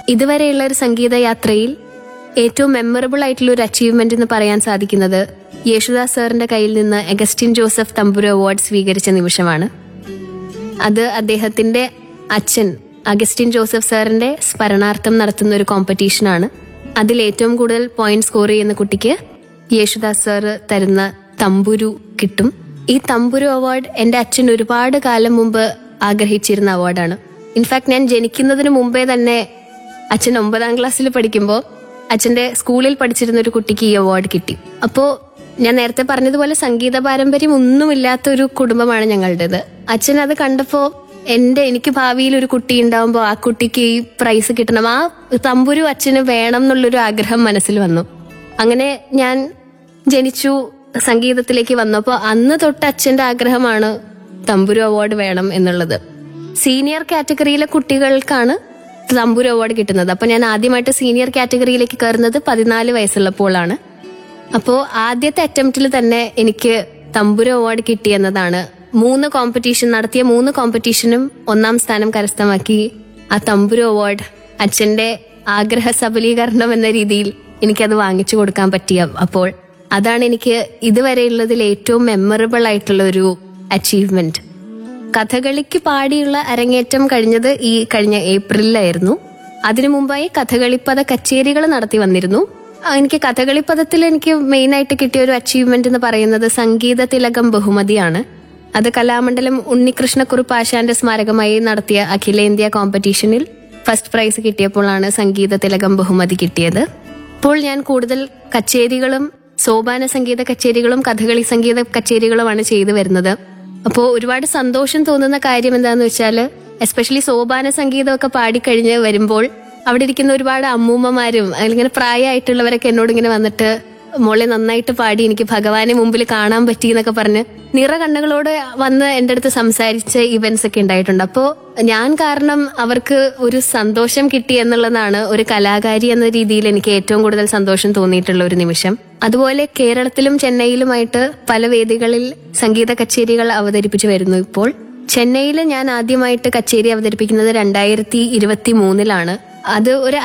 ഇതുവരെയുള്ള ഒരു സംഗീത യാത്രയിൽ ഏറ്റവും മെമ്മറബിൾ ആയിട്ടുള്ള ഒരു അച്ചീവ്മെന്റ് എന്ന് പറയാൻ സാധിക്കുന്നത് യേശുദാസ് സാറിന്റെ കയ്യിൽ നിന്ന് അഗസ്റ്റിൻ ജോസഫ് തമ്പുരു അവാർഡ് സ്വീകരിച്ച നിമിഷമാണ് അത് അദ്ദേഹത്തിന്റെ അച്ഛൻ അഗസ്റ്റിൻ ജോസഫ് സാറിന്റെ സ്മരണാർത്ഥം നടത്തുന്ന ഒരു കോമ്പറ്റീഷനാണ് അതിൽ ഏറ്റവും കൂടുതൽ പോയിന്റ് സ്കോർ ചെയ്യുന്ന കുട്ടിക്ക് യേശുദാസ് സാറ് തരുന്ന തമ്പുരു കിട്ടും ഈ തമ്പുരു അവാർഡ് എന്റെ അച്ഛൻ ഒരുപാട് കാലം മുമ്പ് ആഗ്രഹിച്ചിരുന്ന അവാർഡാണ് ഇൻഫാക്ട് ഞാൻ ജനിക്കുന്നതിന് മുമ്പേ തന്നെ അച്ഛൻ ഒമ്പതാം ക്ലാസ്സിൽ പഠിക്കുമ്പോൾ അച്ഛന്റെ സ്കൂളിൽ പഠിച്ചിരുന്ന ഒരു കുട്ടിക്ക് ഈ അവാർഡ് കിട്ടി അപ്പോ ഞാൻ നേരത്തെ പറഞ്ഞതുപോലെ സംഗീത പാരമ്പര്യം ഒന്നുമില്ലാത്ത ഒരു കുടുംബമാണ് ഞങ്ങളുടേത് അച്ഛൻ അത് കണ്ടപ്പോ എന്റെ എനിക്ക് ഭാവിയിൽ ഒരു കുട്ടി ഉണ്ടാവുമ്പോൾ ആ കുട്ടിക്ക് ഈ പ്രൈസ് കിട്ടണം ആ തമ്പുരു അച്ഛന് വേണം എന്നുള്ളൊരു ആഗ്രഹം മനസ്സിൽ വന്നു അങ്ങനെ ഞാൻ ജനിച്ചു സംഗീതത്തിലേക്ക് വന്നപ്പോൾ അന്ന് തൊട്ട് അച്ഛന്റെ ആഗ്രഹമാണ് തമ്പുരു അവാർഡ് വേണം എന്നുള്ളത് സീനിയർ കാറ്റഗറിയിലെ കുട്ടികൾക്കാണ് തമ്പുരു അവാർഡ് കിട്ടുന്നത് അപ്പൊ ഞാൻ ആദ്യമായിട്ട് സീനിയർ കാറ്റഗറിയിലേക്ക് കയറുന്നത് പതിനാല് വയസ്സുള്ളപ്പോഴാണ് അപ്പോൾ ആദ്യത്തെ അറ്റംപ്റ്റിൽ തന്നെ എനിക്ക് തമ്പുരു അവാർഡ് കിട്ടിയെന്നതാണ് മൂന്ന് കോമ്പറ്റീഷൻ നടത്തിയ മൂന്ന് കോമ്പറ്റീഷനും ഒന്നാം സ്ഥാനം കരസ്ഥമാക്കി ആ തമ്പുരു അവാർഡ് അച്ഛന്റെ ആഗ്രഹ സബലീകരണം എന്ന രീതിയിൽ എനിക്കത് വാങ്ങിച്ചു കൊടുക്കാൻ പറ്റിയ അപ്പോൾ അതാണ് എനിക്ക് ഇതുവരെയുള്ളതിൽ ഏറ്റവും മെമ്മറബിൾ ആയിട്ടുള്ള ഒരു അച്ചീവ്മെന്റ് കഥകളിക്ക് പാടിയുള്ള അരങ്ങേറ്റം കഴിഞ്ഞത് ഈ കഴിഞ്ഞ ഏപ്രിലിലായിരുന്നു അതിനു മുമ്പായി കഥകളിപ്പദ കച്ചേരികൾ നടത്തി വന്നിരുന്നു ആ, എനിക്ക് കഥകളിപ്പദത്തിൽ എനിക്ക് മെയിൻ ആയിട്ട് കിട്ടിയ ഒരു അച്ചീവ്മെന്റ് എന്ന് പറയുന്നത് സംഗീത തിലകം ബഹുമതിയാണ് അത് കലാമണ്ഡലം ഉണ്ണികൃഷ്ണക്കുറുപ്പ് ആശാന്റെ സ്മാരകമായി നടത്തിയ അഖിലേന്ത്യാ കോമ്പറ്റീഷനിൽ ഫസ്റ്റ് പ്രൈസ് കിട്ടിയപ്പോഴാണ് സംഗീത തിലകം ബഹുമതി കിട്ടിയത് ഇപ്പോൾ ഞാൻ കൂടുതൽ കച്ചേരികളും സോപാന സംഗീത കച്ചേരികളും കഥകളി സംഗീത കച്ചേരികളുമാണ് ചെയ്തു വരുന്നത് അപ്പോൾ ഒരുപാട് സന്തോഷം തോന്നുന്ന കാര്യം എന്താന്ന് വെച്ചാൽ എസ്പെഷ്യലി സോപാന സംഗീതമൊക്കെ പാടിക്കഴിഞ്ഞ് വരുമ്പോൾ അവിടെ ഇരിക്കുന്ന ഒരുപാട് അമ്മൂമ്മമാരും അല്ലെങ്കിൽ പ്രായമായിട്ടുള്ളവരൊക്കെ എന്നോട് ഇങ്ങനെ വന്നിട്ട് മോളെ നന്നായിട്ട് പാടി എനിക്ക് ഭഗവാനെ മുമ്പിൽ കാണാൻ പറ്റി എന്നൊക്കെ പറഞ്ഞ് നിറ കണ്ണുകളോട് വന്ന് എൻ്റെ അടുത്ത് സംസാരിച്ച ഇവന്റ്സ് ഒക്കെ ഉണ്ടായിട്ടുണ്ട് അപ്പോൾ ഞാൻ കാരണം അവർക്ക് ഒരു സന്തോഷം കിട്ടി എന്നുള്ളതാണ് ഒരു കലാകാരി എന്ന രീതിയിൽ എനിക്ക് ഏറ്റവും കൂടുതൽ സന്തോഷം തോന്നിയിട്ടുള്ള ഒരു നിമിഷം അതുപോലെ കേരളത്തിലും ചെന്നൈയിലുമായിട്ട് പല വേദികളിൽ സംഗീത കച്ചേരികൾ അവതരിപ്പിച്ചു വരുന്നു ഇപ്പോൾ ചെന്നൈയിൽ ഞാൻ ആദ്യമായിട്ട് കച്ചേരി അവതരിപ്പിക്കുന്നത് രണ്ടായിരത്തി ഇരുപത്തി മൂന്നിലാണ് അത് ഒരു